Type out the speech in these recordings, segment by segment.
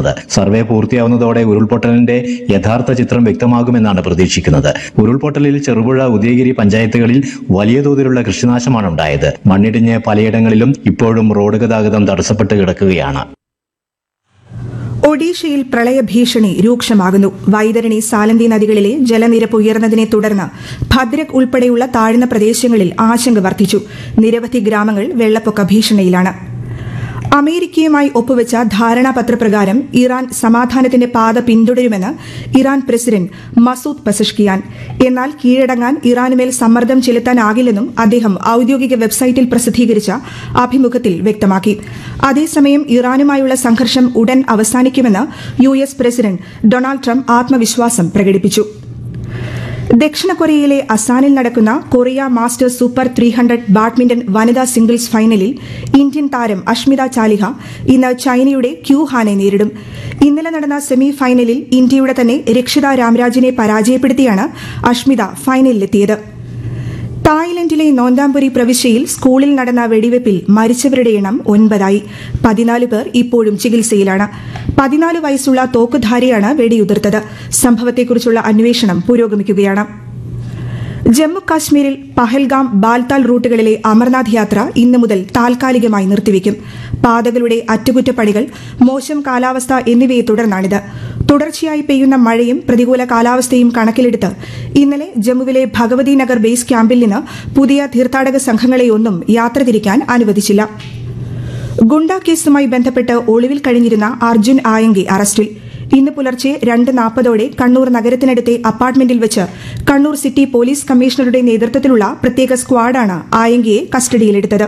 പ്രതീക്ഷിക്കുന്നത് സർവേ പൂർത്തിയാവുന്നതോടെ ഉരുൾപൊട്ടലിന്റെ യഥാർത്ഥ ചിത്രം വ്യക്തമാകുമെന്നാണ് പ്രതീക്ഷിക്കുന്നത് ഉരുൾപൊട്ടലിൽ ചെറുപുഴ ഉദയഗിരി പഞ്ചായത്തുകളിൽ വലിയ തോതിലുള്ള കൃഷിനാശമാണ് ഉണ്ടായത് മണ്ണിടിഞ്ഞ് പലയിടങ്ങളിലും ഇപ്പോഴും റോഡ് ഗതാഗതം തടസ്സപ്പെട്ട് കിടക്കുകയാണ് ഒഡീഷയിൽ പ്രളയഭീഷണി രൂക്ഷമാകുന്നു വൈതരണി സാലന്തി നദികളിലെ ജലനിരപ്പ് ഉയർന്നതിനെ തുടർന്ന് ഭദ്രക് ഉൾപ്പെടെയുള്ള താഴ്ന്ന പ്രദേശങ്ങളിൽ ആശങ്ക വർദ്ധിച്ചു നിരവധി ഗ്രാമങ്ങൾ വെള്ളപ്പൊക്ക ഭീഷണിയിലാണ് അമേരിക്കയുമായി ഒപ്പുവെച്ച ധാരണാപത്രപ്രകാരം ഇറാൻ സമാധാനത്തിന്റെ പാത പിന്തുടരുമെന്ന് ഇറാൻ പ്രസിഡന്റ് മസൂദ് പസഷ്കിയാൻ എന്നാൽ കീഴടങ്ങാൻ ഇറാനുമേൽ സമ്മർദ്ദം ചെലുത്താനാകില്ലെന്നും അദ്ദേഹം ഔദ്യോഗിക വെബ്സൈറ്റിൽ പ്രസിദ്ധീകരിച്ച അഭിമുഖത്തിൽ വ്യക്തമാക്കി അതേസമയം ഇറാനുമായുള്ള സംഘർഷം ഉടൻ അവസാനിക്കുമെന്ന് U S president Donald Trump ആത്മവിശ്വാസം പ്രകടിപ്പിച്ചു ദക്ഷിണ കൊറിയയിലെ അസാനിൽ നടക്കുന്ന Korea Masters super three hundred badminton വനിതാ സിംഗിൾസ് ഫൈനലിൽ ഇന്ത്യൻ താരം അഷ്മിത ചാലിഹ ഇന്ന് ചൈനയുടെ ക്യൂ ഹാനെ നേരിടും ഇന്നലെ നടന്ന സെമി ഫൈനലിൽ ഇന്ത്യയുടെ തന്നെ രക്ഷിത രാംരാജിനെ പരാജയപ്പെടുത്തിയാണ് അഷ്മിത ഫൈനലിലെത്തിയത് തായ്ലൻഡിലെ നോന്താംപുരി പ്രവിശ്യയിൽ സ്കൂളിൽ നടന്ന വെടിവെപ്പിൽ മരിച്ചവരുടെ എണ്ണം ഒൻപതായി പതിനാല് പേർ ഇപ്പോഴും ചികിത്സയിലാണ് പതിനാല് വയസ്സുള്ള തോക്കുധാരിയാണ് വെടിയുതിർത്തത് സംഭവത്തെക്കുറിച്ചുള്ള അന്വേഷണം പുരോഗമിക്കുകയാണ് ജമ്മു കാശ്മീരിൽ പഹൽഗാം ബാൽതാൽ റൂട്ടുകളിലെ അമർനാഥ് യാത്ര ഇന്നു മുതൽ താൽക്കാലികമായി നിർത്തിവെക്കും പാതകളുടെ അറ്റകുറ്റപ്പണികൾ മോശം കാലാവസ്ഥ എന്നിവയെ തുടർന്നാണിത് തുടർച്ചയായി പെയ്യുന്ന മഴയും പ്രതികൂല കാലാവസ്ഥയും കണക്കിലെടുത്ത് ഇന്നലെ ജമ്മുവിലെ ഭഗവതി നഗർ ബേസ് ക്യാമ്പിൽ നിന്ന് പുതിയ തീർത്ഥാടക സംഘങ്ങളെയൊന്നും യാത്ര തിരിക്കാൻ അനുവദിച്ചില്ല ഗുണ്ട കേസുമായി ബന്ധപ്പെട്ട് ഒളിവിൽ കഴിഞ്ഞിരുന്ന അർജുൻ ആയങ്കി അറസ്റ്റിൽ ഇന്ന് പുലർച്ചെ രണ്ട് നാൽപ്പതോടെ കണ്ണൂർ നഗരത്തിനടുത്തെ അപ്പാർട്ട്മെന്റിൽ വെച്ച് കണ്ണൂർ സിറ്റി പോലീസ് കമ്മീഷണറുടെ നേതൃത്വത്തിലുള്ള പ്രത്യേക സ്ക്വാഡാണ് ആയങ്കിയെ കസ്റ്റഡിയിലെടുത്തത്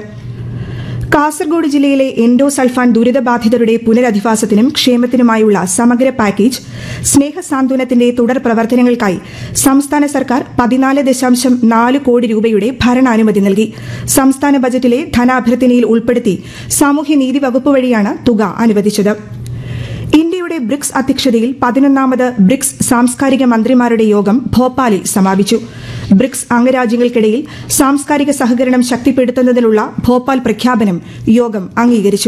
കാസർഗോഡ് ജില്ലയിലെ എൻഡോസൾഫാൻ ദുരിതബാധിതരുടെ പുനരധിവാസത്തിനും ക്ഷേമത്തിനുമായുള്ള സമഗ്ര പാക്കേജ് സ്നേഹസാന്ത്വനത്തിന്റെ തുടർ പ്രവർത്തനങ്ങൾക്കായി സംസ്ഥാന സർക്കാർ പതിനാല് ദശാംശം നാല് കോടി രൂപയുടെ ഭരണാനുമതി നൽകി സംസ്ഥാന ബജറ്റിലെ ധനാഭ്യർത്ഥനയിൽ ഉൾപ്പെടുത്തി സാമൂഹ്യനീതി വകുപ്പ് വഴിയാണ് തുക അനുവദിച്ചത് ഇന്ത്യയുടെ ബ്രിക്സ് അധ്യക്ഷതയിൽ പതിനൊന്നാമത് ബ്രിക്സ് സാംസ്കാരിക മന്ത്രിമാരുടെ യോഗം ഭോപ്പാലിൽ സമാപിച്ചു ബ്രിക്സ് അംഗരാജ്യങ്ങൾക്കിടയിൽ സാംസ്കാരിക സഹകരണം ശക്തിപ്പെടുത്തുന്നതിനുള്ള ഭോപ്പാൽ പ്രഖ്യാപനം യോഗം അംഗീകരിച്ചു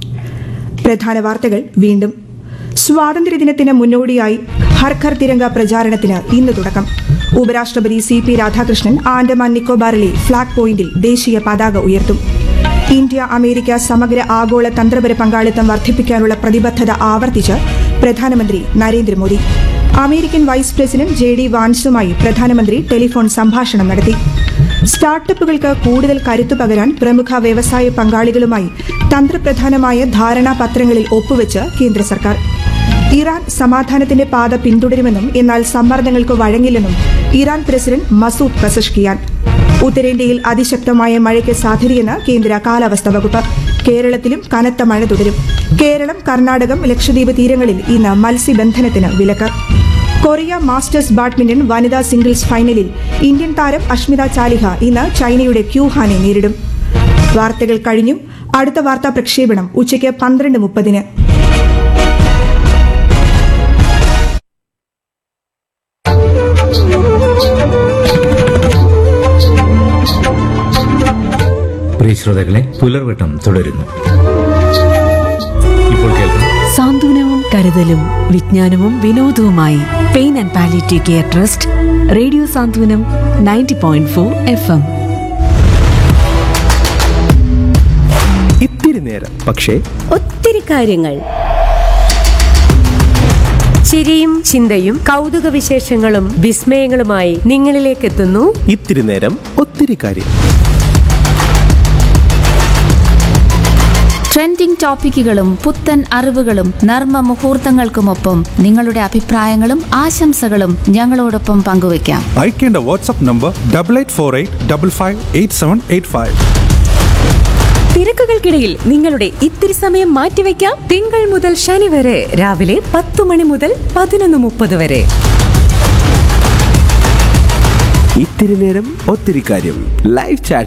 പ്രധാന വാർത്തകൾ വീണ്ടും സ്വാതന്ത്ര്യദിനത്തിന് മുന്നോടിയായി ഹർ ഘർ തിരങ്ക പ്രചാരണത്തിന് ഇന്ന് തുടക്കം ഉപരാഷ്ട്രപതി സി പി രാധാകൃഷ്ണൻ ആൻഡമാൻ നിക്കോബാറിലെ ഫ്ളാഗ് പോയിന്റിൽ ദേശീയ പതാക ഉയർത്തും ഇന്ത്യ അമേരിക്ക സമഗ്ര ആഗോള തന്ത്രപര പങ്കാളിത്തം വർദ്ധിപ്പിക്കാനുള്ള പ്രതിബദ്ധത ആവർത്തിച്ച് പ്രധാനമന്ത്രി Narendra Modi American vice president J D വാൻസുമായി പ്രധാനമന്ത്രി ടെലിഫോൺ സംഭാഷണം നടത്തി സ്റ്റാർട്ടപ്പുകൾക്ക് കൂടുതൽ കരുത്തു പകരാൻ പ്രമുഖ വ്യവസായ പങ്കാളികളുമായി തന്ത്രപ്രധാനമായ ധാരണാപത്രങ്ങളിൽ ഒപ്പുവെച്ച് കേന്ദ്ര സർക്കാർ ഇറാൻ സമാധാനത്തിന്റെ പാത പിന്തുടരുമെന്നും എന്നാൽ സമ്മർദ്ദങ്ങൾക്ക് വഴങ്ങില്ലെന്നും ഇറാൻ പ്രസിഡന്റ് മസൂദ് പസഷ്കിയാൻ ഉത്തരേന്ത്യയിൽ അതിശക്തമായ മഴയ്ക്ക് സാധ്യതയെന്ന് കേന്ദ്ര കാലാവസ്ഥാ വകുപ്പ് കേരളത്തിലും കനത്ത മഴ തുടരും കേരളം കർണാടകം ലക്ഷദ്വീപ് തീരങ്ങളിൽ ഇന്ന് മത്സ്യബന്ധനത്തിന് വിലക്ക് കൊറിയ മാസ്റ്റേഴ്സ് ബാഡ്മിന്റൺ വനിതാ സിംഗിൾസ് ഫൈനലിൽ ഇന്ത്യൻ താരം അഷ്മിത ചാലിഹ ഇന്ന് ചൈനയുടെ ക്യൂഹാനെ നേരിടും വാർത്തകൾ കഴിഞ്ഞു അടുത്ത വാർത്താ പ്രക്ഷേപണം ഉച്ചയ്ക്ക് പന്ത്രണ്ട് മുപ്പതിന് പ്രിയ ശ്രോതാക്കളെ പുലർവട്ടം തുടരുന്നു ഇപ്പോൾ കേൾക്കാം സാന്ത്വനവും കരുതലും വിജ്ഞാനവും വിനോദവുമായി pain and palliative care trust radio Santhwanam ninety point four F M ഇത്തിരി നേരം പക്ഷേ ഒത്തിരി കാര്യങ്ങൾ ചിരിയും ചിന്തയും കൗതുക വിശേഷങ്ങളും വിസ്മയങ്ങളുമായി നിങ്ങളിലേക്ക് എത്തുന്നു ഇത്തിരി നേരം ഒത്തിരി കാര്യം ട്രെൻഡിംഗ് ടോപ്പിക്കുകളും പുത്തൻ അറിവുകളും നർമ്മ മുഹൂർത്തങ്ങൾക്കുമൊപ്പം നിങ്ങളുടെ അഭിപ്രായങ്ങളും ആശംസകളും ഞങ്ങളോടൊപ്പം പങ്കുവയ്ക്കാം അയക്കേണ്ട WhatsApp number double eight four eight double five eight seven eight five തിരക്കുകൾക്കിടയിൽ നിങ്ങളുടെ ഇത്തിരി സമയം മാറ്റിവെക്കാം തിങ്കൾ മുതൽ ശനി വരെ രാവിലെ പത്ത് മണി മുതൽ പതിനൊന്ന് മുപ്പത് വരെ ഇത്തിരി നേരം ഒത്തിരി കാര്യം ലൈവ് ചാറ്റ്